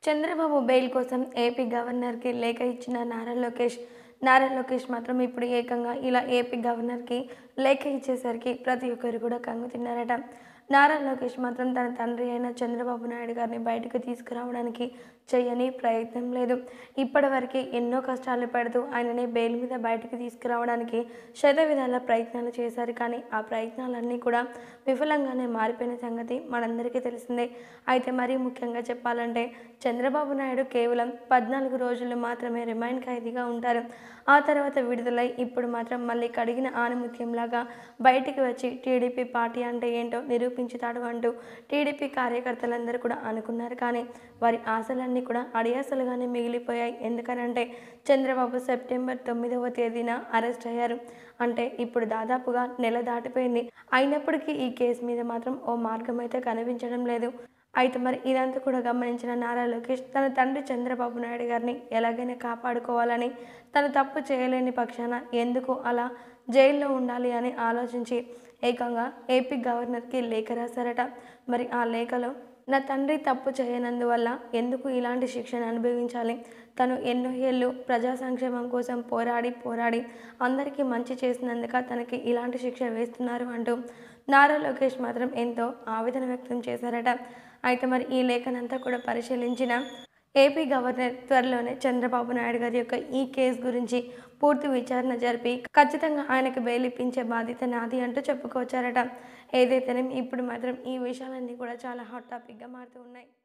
Chandrababu bail కోసం AP గవర్నర్కి లేఖ ఇచ్చిన నారా లోకేష్ నారా లోకేష్ మాత్రం ఇప్పుడు ఏకంగా ఇలా ఏపీ గవర్నర్కి లేఖ ఇచ్చేసరికి ప్రతి ఒక్కరు కూడా కంగు తిన్నారట నారా లోకేష్ మాత్రం తన తండ్రి అయిన చంద్రబాబు నాయుడు గారిని బయటకు తీసుకురావడానికి చేయని ప్రయత్నం లేదు ఇప్పటివరకు ఎన్నో కష్టాలు పెడుతూ ఆయనని బెయిల్ మీద బయటకు తీసుకురావడానికి శత విధాల ప్రయత్నాలు చేశారు కానీ ఆ ప్రయత్నాలన్నీ కూడా విఫలంగానే మారిపోయిన సంగతి మనందరికీ తెలిసిందే అయితే మరీ ముఖ్యంగా చెప్పాలంటే చంద్రబాబు నాయుడు కేవలం పద్నాలుగు రోజులు మాత్రమే రిమైండ్ ఖైదీగా ఉంటారు ఆ తర్వాత విడుదలై ఇప్పుడు మాత్రం మళ్ళీ కడిగిన ఆనిముత్యంలాగా బయటికి వచ్చి టీడీపీ పార్టీ అంటే ఏంటో నిరూపించుతాడు అంటూ టీడీపీ కార్యకర్తలందరూ కూడా అనుకున్నారు కానీ వారి ఆశలన్నీ కూడా అడియాసలుగానే మిగిలిపోయాయి ఎందుకనంటే చంద్రబాబు సెప్టెంబర్ తొమ్మిదవ తేదీన అరెస్ట్ అయ్యారు అంటే ఇప్పుడు దాదాపుగా నెల దాటిపోయింది అయినప్పటికీ ఈ కేసు మీద మాత్రం ఓ మార్గం అయితే కనిపించడం లేదు అయితే మరి ఇదంతా కూడా గమనించిన నారా లోకేష్ తన తండ్రి చంద్రబాబు నాయుడు గారిని ఎలాగైనా కాపాడుకోవాలని తను తప్పు చేయలేని పక్షాన ఎందుకు అలా జైల్లో ఉండాలి అని ఆలోచించి ఏకంగా ఏపీ గవర్నర్కి లేఖ రాశారట మరి ఆ లేఖలో నా తండ్రి తప్పు చేయనందువల్ల ఎందుకు ఇలాంటి శిక్షను అనుభవించాలి తను ఎన్నో ఏళ్ళు ప్రజా సంక్షేమం కోసం పోరాడి పోరాడి అందరికీ మంచి చేసినందుక తనకి ఇలాంటి శిక్ష వేస్తున్నారు అంటూ నారా లోకేష్ మాత్రం ఎంతో ఆవేదన వ్యక్తం చేశారట అయితే మరి ఈ లేఖనంతా కూడా పరిశీలించిన ఏపీ గవర్నర్ త్వరలోనే చంద్రబాబు నాయుడు గారి యొక్క ఈ కేసు గురించి పూర్తి విచారణ జరిపి ఖచ్చితంగా ఆయనకు బెయిల్ ఇప్పించే బాధ్యత నాది అంటూ చెప్పుకొచ్చారట ఏదైతేనే ఇప్పుడు మాత్రం ఈ విషయాలన్నీ కూడా చాలా హాట్ టాపిక్గా మారుతూ ఉన్నాయి